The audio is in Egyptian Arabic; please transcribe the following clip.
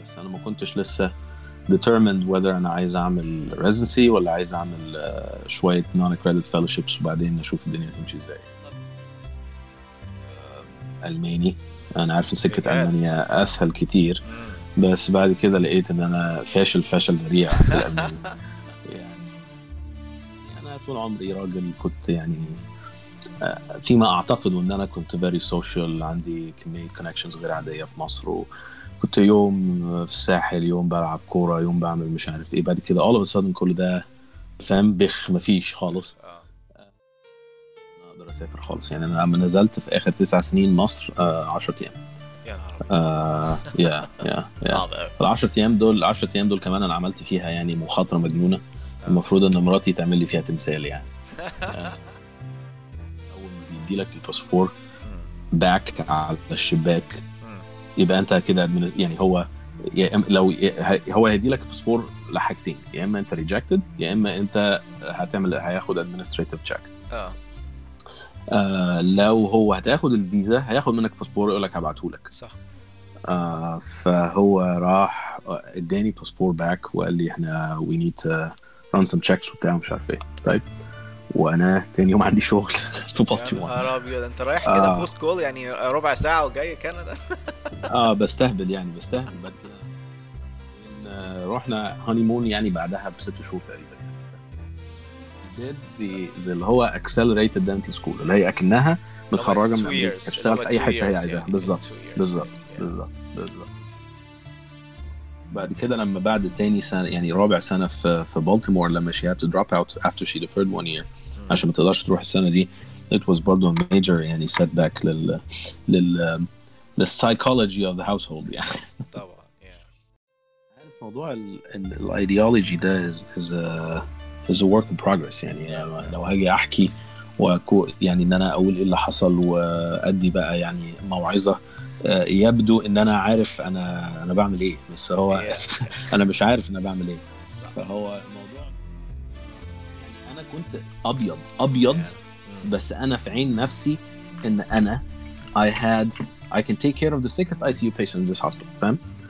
بس انا ما كنتش لسه determined whether انا عايز اعمل residency ولا عايز اعمل آه، شويه non accredited fellowships وبعدين اشوف الدنيا تمشي ازاي آه، الماني انا عارف ان سكه بجد؟ المانيا اسهل كتير بس بعد كده لقيت ان انا فاشل فشل ذريع في الالماني يعني انا طول عمري راجل كنت يعني آه، فيما اعتقد ان انا كنت فيري سوشيال عندي كميه كونكشنز غير عاديه في مصر وكنت يوم في الساحل يوم بلعب كوره يوم بعمل مش عارف ايه بعد كده all of a sudden كل ده فاهم بخ مفيش خالص اه ما اقدر اسافر خالص يعني انا لما نزلت في اخر تسع سنين مصر آه 10 ايام يا نهار ابيض آه يا يا يا صعب قوي ال 10 ايام دول ال 10 ايام دول كمان انا عملت فيها يعني مخاطره مجنونه المفروض ان مراتي تعمل لي فيها تمثال يعني آه، اول ما بيدي لك الباسبور باك على الشباك يبقى انت كده admini- يعني هو يا إما لو يا- هو هيدي لك باسبور لحاجتين يا اما انت ريجكتد يا اما انت هتعمل هياخد ادمنستريتيف تشيك اه آه لو هو هتاخد الفيزا هياخد منك باسبور يقول لك هبعته لك صح آه فهو راح اداني باسبور باك وقال لي احنا وي نيد ران سم تشيكس وبتاع مش عارف ايه طيب وانا تاني يوم عندي شغل في يا بالتيمور نهار ابيض انت رايح آه. كده بوست كول يعني ربع ساعه وجاي كندا اه بستهبل يعني بستهبل بعد كده إن، آه، رحنا هاني مون يعني بعدها بست شهور تقريبا يعني did the, the اللي هو accelerated dental school اللي هي اكنها متخرجه من Two امريكا years. تشتغل في اللي اي هو حته two هي years عايزاها يعني. بالظبط Two years. بالظبط Yeah. بالظبط بالظبط بعد كده لما بعد تاني سنه يعني رابع سنه في في بالتيمور لما she had to drop out after she deferred one year عشان ما تقدرش تروح السنه دي it was برضه a major يعني setback لل لل للسايكولوجي of the household يعني طبعا yeah. عارف موضوع الايديولوجي ده is, is a is a work in progress يعني لو هاجي احكي وكو يعني ان انا اقول ايه اللي حصل وادي بقى يعني موعظه آه، يبدو ان انا عارف انا انا بعمل ايه بس هو Yeah. انا مش عارف انا بعمل ايه صح. فهو الموضوع يعني انا كنت ابيض ابيض مم. بس انا في عين نفسي ان انا I had I can take care of the sickest ICU patient in this hospital فاهم